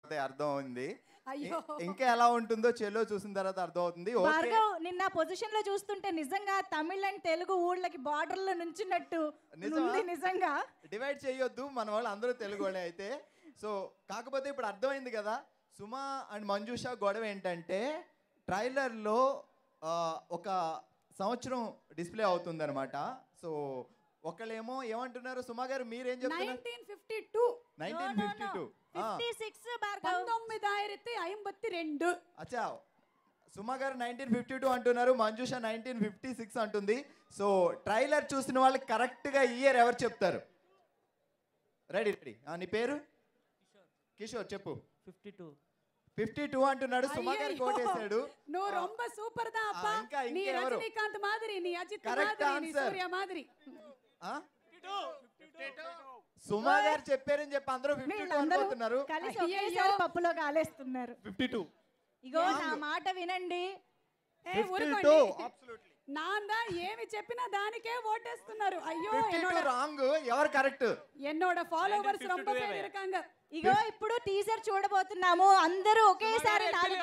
తర్వాత అర్థం అయింది అయ్యో. ఇ- ఇంకా ఎలా ఉంటుందో చెలో చూసిన తర్వాత అర్థం అవుతుంది ఓకే భార్గవ్ నిన్న పొజిషన్ లో చూస్తుంటే నిజంగా తమిళ్ అండ్ తెలుగు ఊళ్ళకి బార్డర్ లో నుంచున్నట్టు నిజమా? ఉంది నిజంగా డివైడ్ చేయొద్దు మన వాళ్ళు అందరూ తెలుగు వాళ్ళే అయితే సో కాకపోతే ఇప్పుడు అర్థమైంది కదా సుమా అండ్ మంజుష గొడవ ఏంటంటే ట్రైలర్లో ఒక సంవత్సరం డిస్ప్లే అవుతుంది అనమాట సో ఒకళ్ళేమో ఏమంటున్నారు సుమా గారు మీరేం చెప్తున్నారు nineteen fifty two nineteen fifty two fifty six Bhargav పంతొమ్మిదాయిరത്തി ఐంబత్తి రెండు అచ్చా సుమా గారు నైన్టీన్ ఫిఫ్టీ టూ అంటున్నారు మంజుష నైన్టీన్ ఫిఫ్టీ సిక్స్ అంటుంది సో ట్రైలర్ చూసిన వాళ్ళకి కరెక్ట్గా ఇయర్ ఎవరు చెప్తారు రెడీ రెడీ నీ పేరు కిషోర్ చెప్పు ఫిఫ్టీ టూ ఫిఫ్టీ టూ అంటున్నాడు సుమా గారు అయ్యయ్యో, కోటేశాడు నువ్వు రొంబ సూపర్ దా అప్ప ఆ, ఇంకా- నీ ఇంకెవరు? రజనీకాంత్ మాదిరి నీ అజిత్ Correct మాదిరి నీ answer. సూర్య మాదిరి ఆ? సుమా గారు చెప్పారని చెప్పి అందరూ ఫిఫ్టీ టూ వీళ్ళందరూ అనుకుంటున్నారు కలిసి అయ్యయ్యో. ఒకేసారి పప్పులో కాలేస్తున్నారు ఫిఫ్టీ టూ ఇగో నా మాట వినండి ఏ ఫిఫ్టీ ఊరుకోండి టూ నాంద ఏమి చెప్పినా దానికే ఓటేస్తున్నారు అయ్యో ఫిఫ్టీ టూ என்னோட రాంగ్ ఎవరు కరెక్ట్ என்னோட ஃபாலோவர்ஸ் ரொம்ப பேர் இருக்காங்க ఇగో ఇప్పుడు టీజర్ చూడబోతున్నాము అందరూ ఒకేసారి నాలుగు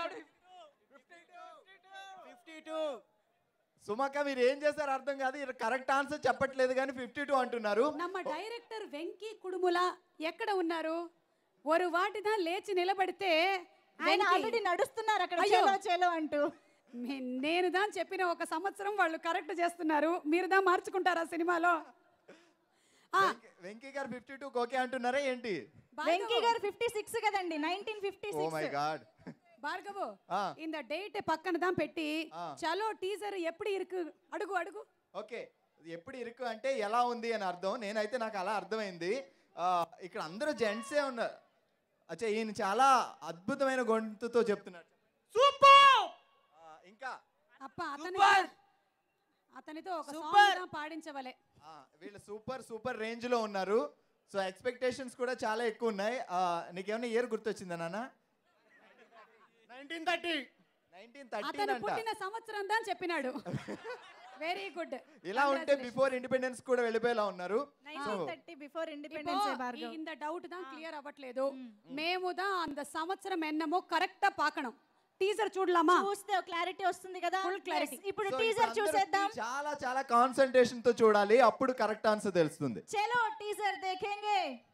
ఫిఫ్టీ టూ సుమక్క మీరు ఏం చేశారు అర్థం కాదు కరెక్ట్ ఆన్సర్ చెప్పట్లేదు కానీ ఫిఫ్టీ టూ అంటున్నారు நம்ம டைரக்டர் வெங்கி குடுமுலா ఎక్కడ ఉన్నారు ஒரு వాటి దా లేచి నిలబడితే ఆయన వెంకీ, ఆల్రెడీ నడుస్తున్నారు అక్కడ అయ్యో. చేలో చేలో అంటూ మే- నేను దా చెప్పిన ఒక సంవత్సరం వాళ్ళు కరెక్ట్ చేస్తున్నారు మీరు దా మార్చుకుంటారా సినిమాలో ఆ, వెంకీ- వెంకీ గారు ఫిఫ్టీ టూ ఓకే అంటున్నారా ఏంటి వెంకీ గారు ఫిఫ్టీ సిక్స్ కదండి nineteen fifty oh my six god Bhargav ఆ. இந்த டேட் పక్కన தான் పెట్టి ఆ. చలో టీజర్ ఎప్పుడు ఇరుకు అడుగు అడుగు ఓకే ఇది ఎప్పుడు ఇరుకు అంటే ఎలా ఉంది అని అర్థం నేనైతే నాకు అలా అర్థమైంది ఆ, ఇక్కడ అందరూ జెంట్సే ఉన్నారు అచ్చా ఈయన చాలా అద్భుతమైన గొంతుతో చెప్తున్నాడు సూపర్ ఆ, ఇంకా అప్ప అతని Super. అతనితో ఒక Super. సాంగ్ పాడించవలే ఆ, వీళ్ళు సూపర్ సూపర్ రేంజ్ లో ఉన్నారు సో ఎక్స్పెక్టేషన్స్ కూడా చాలా ఎక్కువ ఉన్నాయి ఆ, నీకేమైనా ఇయర్ గుర్తొచ్చిందా నాన్న నైన్టీన్ థర్టీ నైన్టీన్ అతను థర్టీన్ అంట పుట్టిన సంవత్సరం దా చెప్పినాడు వెరీ గుడ్ ఇలా ఉంటే బిఫోర్ ఇండిపెండెన్స్ కూడా వెళ్ళిపోయేలా ఉన్నారు nineteen thirty before independence Bhargav இந்த டவுட் தான் క్లియర్ అవ్వట్లేదు మేము దా అంత సంవత్సరం ఎన్నమో కరెక్టా పాకణం టీజర్ చూడలామా చూస్తే క్లారిటీ వస్తుంది కదా Full clarity. Yes, ఇప్పుడు So, టీజర్ ఇప్పుడు అందరూ చూసేద్దాం చాలా చాలా కాన్సన్ట్రేషన్ తో చూడాలి అప్పుడు కరెక్ట్ ఆన్సర్ తెలుస్తుంది చలో టీజర్ దేఖేంగే